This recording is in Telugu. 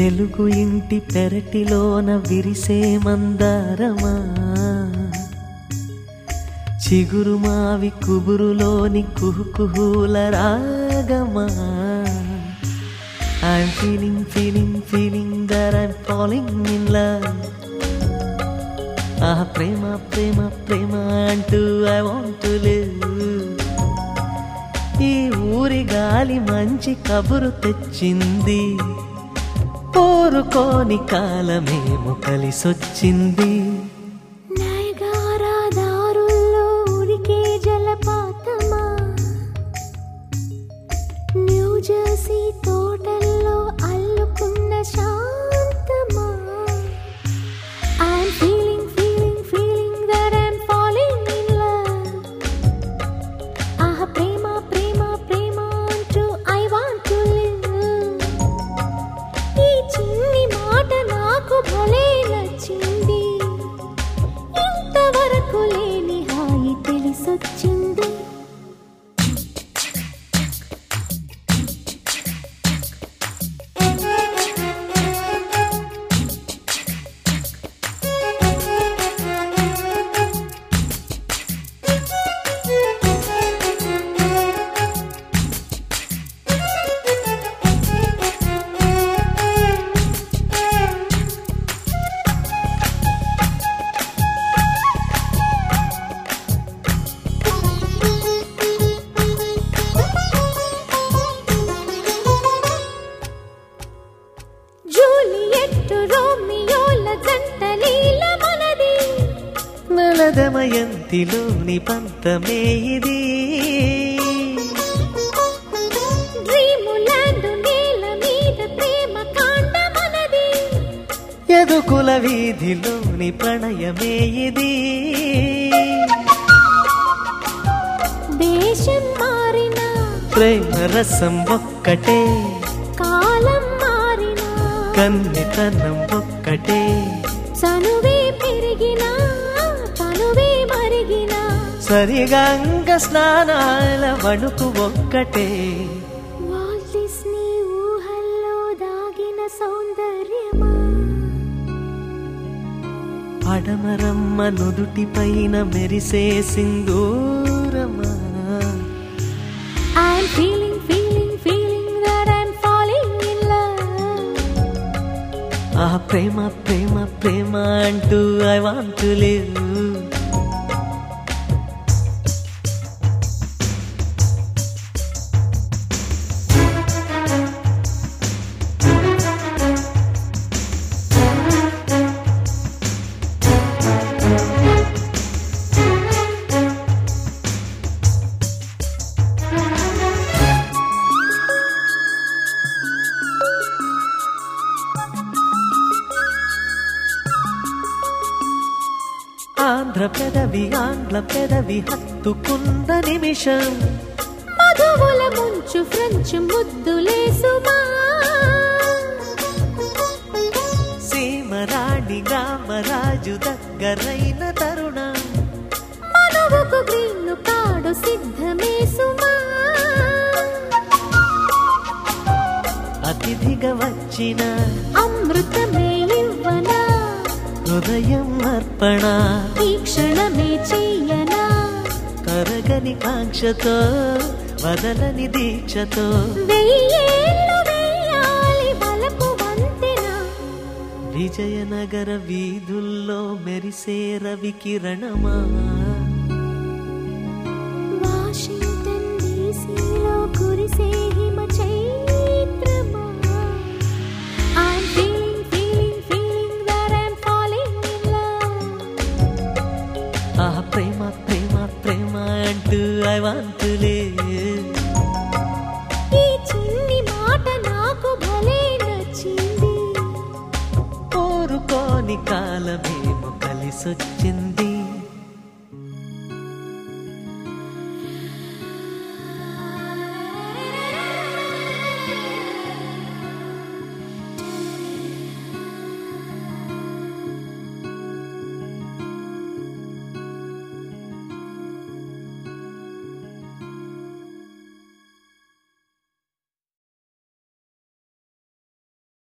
తెలుగు ఇంటి పెరటిలోన విరిసే మందారమా చిగురు మావి కుబురులోని కుహుకుహుల రాగమా I'm feeling feeling feeling that I'm following in love ఆ ప్రేమ ప్రేమ ప్రేమ అంటూ ఐ వాంట్ టు లివ్ ఈ ఊరి గాలి మంచి కబురు తెచ్చింది కోరుకోని కాలమేమో కలిసొచ్చింది నయగారా దారుల్లో ఉరికే జలపాతమా న్యూ జెర్సీ తోటల్లో అల్లుకున్న శాంతమా I'm feeling feeling feeling that I'm following in love ఆహ ప్రేమ ప్రేమ ప్రేమ అంటూ ఐ వాంట్ టు లివ్ ఈ చిన్ని మాట నాకు భలే నచ్చింది ఇంతవరకు లేని హాయి తెలిసొచ్చింది జూలియట్ రోమియోల జంట లీల మనది నలదమయంతిలోని పంతమే ఇది డ్రీములాండ్ నేల మీద ప్రేమ కాండ మనది ఎదుకుల వీధిలోని ప్రణయమే ఇది దేశం మారినా ప్రేమ రసం ఒక్కటే కాలం మారినా కన్నితనం ఒక్కటే చనువే పెరిగినా తనువే మరిగినా సరిగంగ స్నానాల వణుకు ఒక్కటే వాల్ట్ డిస్నీ ఊహల్లో దాగిన సౌందర్యమా పడమరమ్మ నుదుటి పైన మెరిసే సింధూరమా I'm feeling feeling feeling that I'm following in love ఆ ప్రేమ ప్రేమ ప్రేమ అంటూ I want to live Andhra పెదవి ఆంగ్ల పెదవి హత్తుకున్న నిమిషం మధువుల ముంచు ఫ్రెంచ్ ముద్దులేసుమా సీమరాణి రామరాజు దగ్గరైన తరుణం మనువుకు గ్రీన్ను కాడు సిద్ధమేసుమా అతిథిగా వచ్చిన అమృతమే ఇవ్వనా హృదయం అర్పణ ఈ క్షణమే చెయ్యనా కరగని కాంక్షతో వదలని దీక్షతో వెయ్యేళ్ళు వెయ్యాలి బలపు వంతెన విజయనగర వీధుల్లో మెరిసే రవి కిరణమా వాషింగ్టన్ డీసీలో కురిసే హిమ చైత్రమా I'm feeling, feeling, feeling that I'm falling in love. ఆ ప్రేమ ప్రేమ ప్రేమ అంటూ ఐ వాంట్ ఈ చిన్ని మాట నాకు భలే నచ్చింది కోరుకోని కాలమేమో కలిసొచ్చింది